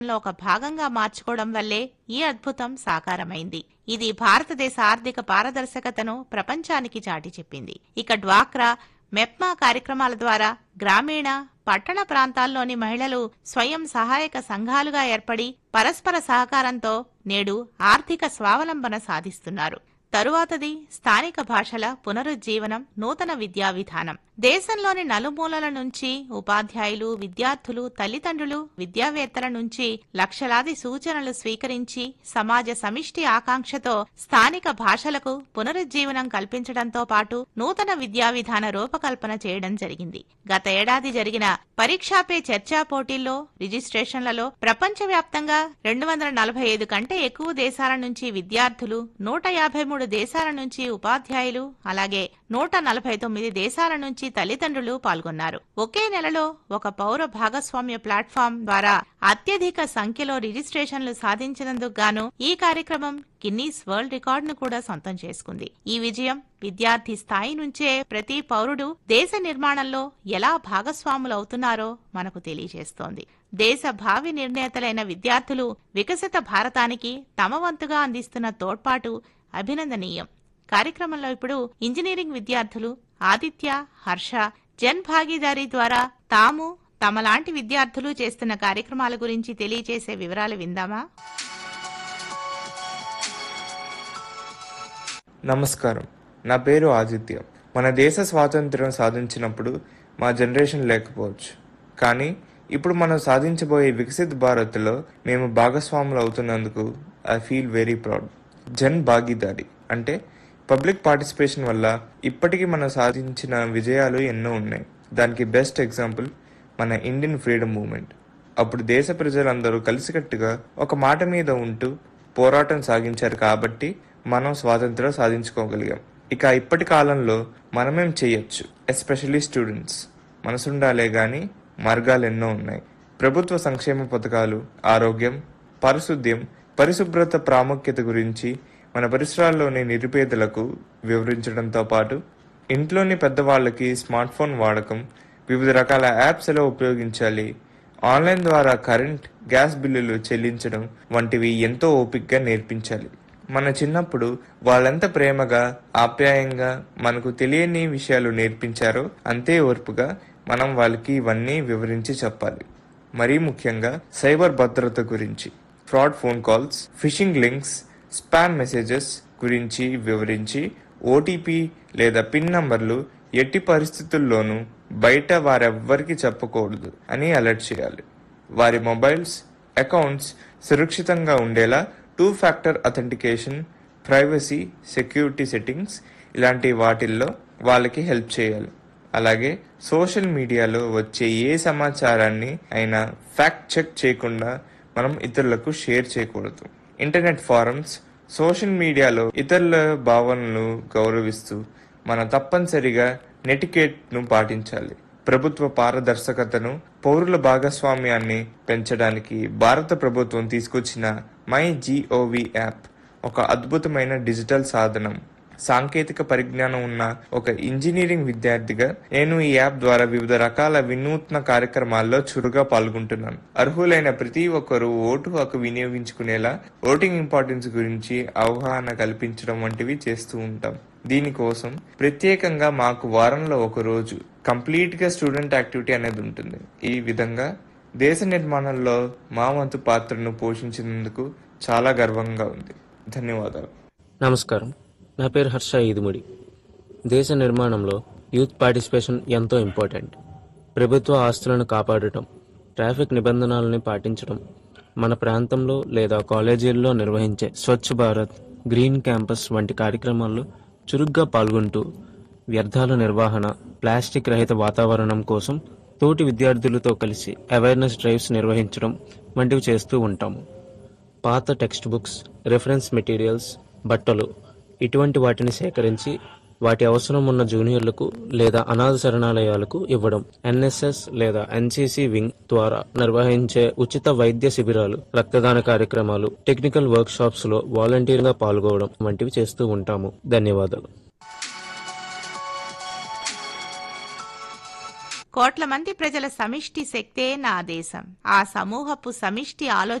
లో ఒక భాగంగా మార్చుకోవడం వల్లే ఈ అద్భుతం సాకారమైంది ఇది భారతదేశ ఆర్థిక పారదర్శకతను ప్రపంచానికి చాటి చెప్పింది ఇక డ్వాక్రా మెప్మా కార్యక్రమాల ద్వారా గ్రామీణ పట్టణ ప్రాంతాల్లోని మహిళలు స్వయం సహాయక సంఘాలుగా ఏర్పడి పరస్పర సహకారంతో నేడు ఆర్థిక స్వావలంబన సాధిస్తున్నారు తరువాతది స్థానిక భాషల పునరుజ్జీవనం నూతన విద్యా విధానం దేశంలోని నలుమూలల నుంచి ఉపాధ్యాయులు విద్యార్థులు తల్లిదండ్రులు విద్యావేత్తల నుంచి లక్షలాది సూచనలు స్వీకరించి సమాజ సమిష్టి ఆకాంక్షతో స్థానిక భాషలకు పునరుజ్జీవనం కల్పించడంతో పాటు నూతన విద్యా విధాన రూపకల్పన చేయడం జరిగింది గత ఏడాది జరిగిన పరీక్షా పే చర్చా పోటీల్లో రిజిస్ట్రేషన్లలో ప్రపంచవ్యాప్తంగా రెండు వందల నలభై ఐదు కంటే ఎక్కువ దేశాల నుంచి విద్యార్థులు నూట యాభై మూడు దేశాల నుంచి ఉపాధ్యాయులు అలాగే నూట నలభై తొమ్మిది దేశాల నుంచి తల్లిదండ్రులు పాల్గొన్నారు ఒకే నెలలో ఒక పౌర భాగస్వామ్య ప్లాట్ఫామ్ ద్వారా అత్యధిక సంఖ్యలో రిజిస్ట్రేషన్లు సాధించినందుకు గాను ఈ కార్యక్రమం గిన్నీస్ వరల్డ్ రికార్డును కూడా సొంతం చేసుకుంది ఈ విజయం విద్యార్థి స్థాయి నుంచే ప్రతి పౌరుడు దేశ నిర్మాణంలో ఎలా భాగస్వాములవుతున్నారో మనకు తెలియజేస్తోంది దేశ భావి నిర్ణేతలైన విద్యార్థులు వికసిత భారతానికి తమ వంతుగా అందిస్తున్న తోడ్పాటు అభినందనీయం కార్యక్రమంలో ఇప్పుడు ఇంజనీరింగ్ విద్యార్థులు ఆదిత్య హర్ష జన్ భాగీదారీ ద్వారా తాము తమలాంటి విద్యార్థులు చేస్తున్న కార్యక్రమాల గురించి తెలియజేసే వివరాలు విందామా నమస్కారం నా పేరు ఆదిత్య మన దేశ స్వాతంత్ర్యం సాధించినప్పుడు మా జనరేషన్ లేకపోవచ్చు కానీ ఇప్పుడు మనం సాధించబోయే వికసిత్ భారత్లో మేము భాగస్వాములు అవుతున్నందుకు I feel very proud Jan Bhagidari అంటే పబ్లిక్ పార్టిసిపేషన్ వల్ల ఇప్పటికీ మనం సాధించిన విజయాలు ఎన్నో ఉన్నాయి దానికి బెస్ట్ ఎగ్జాంపుల్ మన ఇండియన్ ఫ్రీడమ్ మూమెంట్ అప్పుడు దేశ ప్రజలందరూ కలిసికట్టుగా ఒక మాట మీద ఉంటూ పోరాటం సాగించారు కాబట్టి మనం స్వాతంత్రం సాధించుకోగలిగాం ఇక ఇప్పటి కాలంలో మనమేం చేయొచ్చు ఎస్పెషల్లీ స్టూడెంట్స్ మనసుండాలే గాని మార్గాలు ఎన్నో ఉన్నాయి ప్రభుత్వ సంక్షేమ పథకాలు ఆరోగ్యం పారిశుద్ధ్యం పరిశుభ్రత ప్రాముఖ్యత గురించి మన పరిసరాల్లోని నిరుపేదలకు వివరించడంతో పాటు ఇంట్లోని పెద్దవాళ్ళకి స్మార్ట్ ఫోన్ వాడకం వివిధ రకాల యాప్స్ ఎలా ఉపయోగించాలి ఆన్లైన్ ద్వారా కరెంట్ గ్యాస్ బిల్లులు చెల్లించడం వంటివి ఎంతో ఓపికగా నేర్పించాలి మన చిన్నప్పుడు వాళ్ళెంత ప్రేమగా ఆప్యాయంగా మనకు తెలియని విషయాలు నేర్పించారో అంతే ఓర్పుగా మనం వాళ్ళకి ఇవన్నీ వివరించి చెప్పాలి మరీ ముఖ్యంగా సైబర్ భద్రత గురించి fraud phone calls phishing links spam messages గురించి వివరించి ఓటీపీ లేదా పిన్ నంబర్లు ఎట్టి పరిస్థితుల్లోనూ బయట వారెవ్వరికి చెప్పకూడదు అని అలర్ట్ చేయాలి వారి మొబైల్స్ అకౌంట్స్ సురక్షితంగా ఉండేలా two factor authentication privacy security settings ఇలాంటి వాటిల్లో వాళ్ళకి హెల్ప్ చేయాలి అలాగే సోషల్ మీడియాలో వచ్చే ఏ సమాచారాన్ని అయినా ఫ్యాక్ట్ చెక్ చేయకుండా మనం ఇతరులకు షేర్ చేయకూడదు ఇంటర్నెట్ ఫారమ్స్ సోషల్ మీడియాలో ఇతరుల భావనలు గౌరవిస్తూ మన తప్పనిసరిగా నెటికేట్ను పాటించాలి ప్రభుత్వ పారదర్శకతను పౌరుల భాగస్వామ్యాన్ని పెంచడానికి భారత ప్రభుత్వం తీసుకొచ్చిన మై జీఓవి యాప్ ఒక అద్భుతమైన డిజిటల్ సాధనం సాంకేతిక పరిజ్ఞానం ఉన్న ఒక ఇంజనీరింగ్ విద్యార్థిగా నేను ఈ యాప్ ద్వారా వివిధ రకాల వినూత్న కార్యక్రమాల్లో చురుగా పాల్గొంటున్నాను అర్హులైన ప్రతి ఒక్కరూ ఓటు హక్కు వినియోగించుకునేలా ఓటింగ్ ఇంపార్టెన్స్ గురించి అవగాహన కల్పించడం వంటివి చేస్తూ ఉంటాం దీనికోసం ప్రత్యేకంగా మాకు వారంలో ఒక రోజు కంప్లీట్ గా స్టూడెంట్ యాక్టివిటీ అనేది ఉంటుంది ఈ విధంగా దేశ నిర్మాణంలో మా వంతు పాత్రను పోషించినందుకు చాలా గర్వంగా ఉంది ధన్యవాదాలు నమస్కారం నా పేరు హర్ష ఈదుముడి దేశ నిర్మాణంలో యూత్ పార్టిసిపేషన్ ఎంతో ఇంపార్టెంట్ ప్రభుత్వ ఆస్తులను కాపాడటం ట్రాఫిక్ నిబంధనలని పాటించడం మన ప్రాంతంలో లేదా కాలేజీల్లో నిర్వహించే స్వచ్ఛ భారత్ గ్రీన్ క్యాంపస్ వంటి కార్యక్రమాల్లో చురుగ్గా పాల్గొంటూ వ్యర్థాల నిర్వహణ ప్లాస్టిక్ రహిత వాతావరణం కోసం తోటి విద్యార్థులతో కలిసి అవేర్నెస్ డ్రైవ్స్ నిర్వహించడం వంటివి చేస్తూ ఉంటాము పాత టెక్స్ట్ బుక్స్ రెఫరెన్స్ మెటీరియల్స్ బట్టలు ఇటువంటి వాటిని సేకరించి వాటి అవసరం ఉన్న జూనియర్లకు లేదా అనాథ శరణాలయాలకు ఇవ్వడం ఎన్ఎస్ఎస్ లేదా ఎన్సిసి వింగ్ ద్వారా నిర్వహించే ఉచిత వైద్య శిబిరాలు రక్తదాన కార్యక్రమాలు టెక్నికల్ వర్క్ షాప్స్ లో వాలంటీర్గా పాల్గొనడం వంటివి చేస్తూ ఉంటాము ధన్యవాదాలు కోట్ల మంది ప్రజల సమిష్టి శక్తే నా దేశం ఆ సమూహపు సమిష్టి ఆలోచన